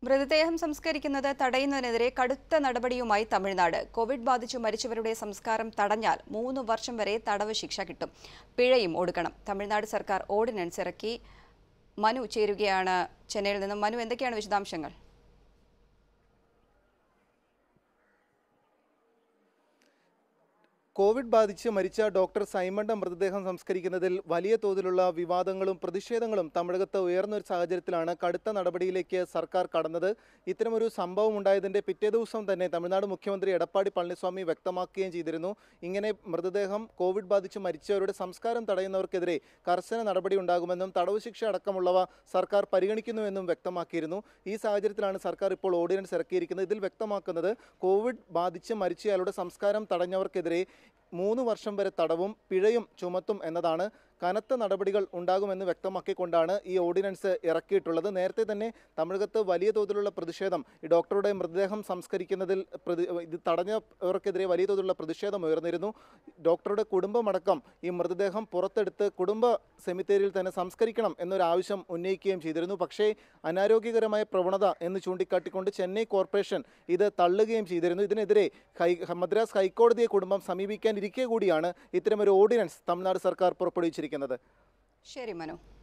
മൃതദേഹം സംസ്കരിക്കുന്നത് തടയുന്നതിനെതിരെ കടുത്ത നടപടിയുമായി തമിഴ്നാട് കോവിഡ് ബാധിച്ചു മരിച്ചവരുടെ സംസ്കാരം തടഞ്ഞാൽ മൂന്ന് വർഷം വരെ തടവ് ശിക്ഷ കിട്ടും പിഴയും ഒടുക്കണം തമിഴ്നാട് സർക്കാർ ഓർഡിനൻസ് ഇറക്കി മനു ചേരുകയാണ് ചെന്നൈയിൽ നിന്നും മനു എന്തൊക്കെയാണ് വിശദാംശങ്ങൾ കോവിഡ് ബാധിച്ച് മരിച്ച ഡോക്ടർ സൈമന്റെ മൃതദേഹം സംസ്കരിക്കുന്നതിൽ വലിയ തോതിലുള്ള വിവാദങ്ങളും പ്രതിഷേധങ്ങളും തമിഴകത്ത് ഉയർന്നൊരു സാഹചര്യത്തിലാണ് കടുത്ത നടപടിയിലേക്ക് സർക്കാർ കടന്നത് ഇത്തരമൊരു സംഭവം ഉണ്ടായതിന്റെ പിറ്റേ ദിവസം തന്നെ തമിഴ്നാട് മുഖ്യമന്ത്രി എടപ്പാടി പളനിസ്വാമി വ്യക്തമാക്കുകയും ചെയ്തിരുന്നു ഇങ്ങനെ മൃതദേഹം കോവിഡ് ബാധിച്ച് മരിച്ചവരുടെ സംസ്കാരം തടയുന്നവർക്കെതിരെ കർശന നടപടി ഉണ്ടാകുമെന്നും തടവ് ശിക്ഷ അടക്കമുള്ളവ സർക്കാർ പരിഗണിക്കുന്നുവെന്നും വ്യക്തമാക്കിയിരുന്നു ഈ സാഹചര്യത്തിലാണ് സർക്കാർ ഇപ്പോൾ ഓർഡിനൻസ് ഇറക്കിയിരിക്കുന്നത് ഇതിൽ വ്യക്തമാക്കുന്നത് കോവിഡ് ബാധിച്ച് മരിച്ചയാളുടെ സംസ്കാരം തടഞ്ഞവർക്കെതിരെ മൂന്ന് വർഷം വരെ തടവും പിഴയും ചുമത്തും എന്നതാണ് കനത്ത നടപടികൾ ഉണ്ടാകുമെന്ന് വ്യക്തമാക്കിക്കൊണ്ടാണ് ഈ ഓർഡിനൻസ് ഇറക്കിയിട്ടുള്ളത് നേരത്തെ തന്നെ തമിഴകത്ത് വലിയ തോതിലുള്ള പ്രതിഷേധം ഈ ഡോക്ടറുടെ മൃതദേഹം സംസ്കരിക്കുന്നതിൽ പ്രതി ഇത് തടഞ്ഞവർക്കെതിരെ വലിയ തോതിലുള്ള പ്രതിഷേധം ഉയർന്നിരുന്നു ഡോക്ടറുടെ കുടുംബമടക്കം ഈ മൃതദേഹം പുറത്തെടുത്ത് കുടുംബ സെമിത്തേരിയിൽ തന്നെ സംസ്കരിക്കണം എന്നൊരു ആവശ്യം ഉന്നയിക്കുകയും ചെയ്തിരുന്നു പക്ഷേ അനാരോഗ്യകരമായ പ്രവണത എന്ന് ചൂണ്ടിക്കാട്ടിക്കൊണ്ട് ചെന്നൈ കോർപ്പറേഷൻ ഇത് തള്ളുകയും ചെയ്തിരുന്നു ഇതിനെതിരെ ഹൈ മദ്രാസ് ഹൈക്കോടതിയെ കുടുംബം സമീപിക്കാനിരിക്കെ കൂടിയാണ് ഇത്തരമൊരു ഓർഡിനൻസ് തമിഴ്നാട് സർക്കാർ പുറപ്പെടുവിച്ചിരിക്കുന്നത് ശരി മനു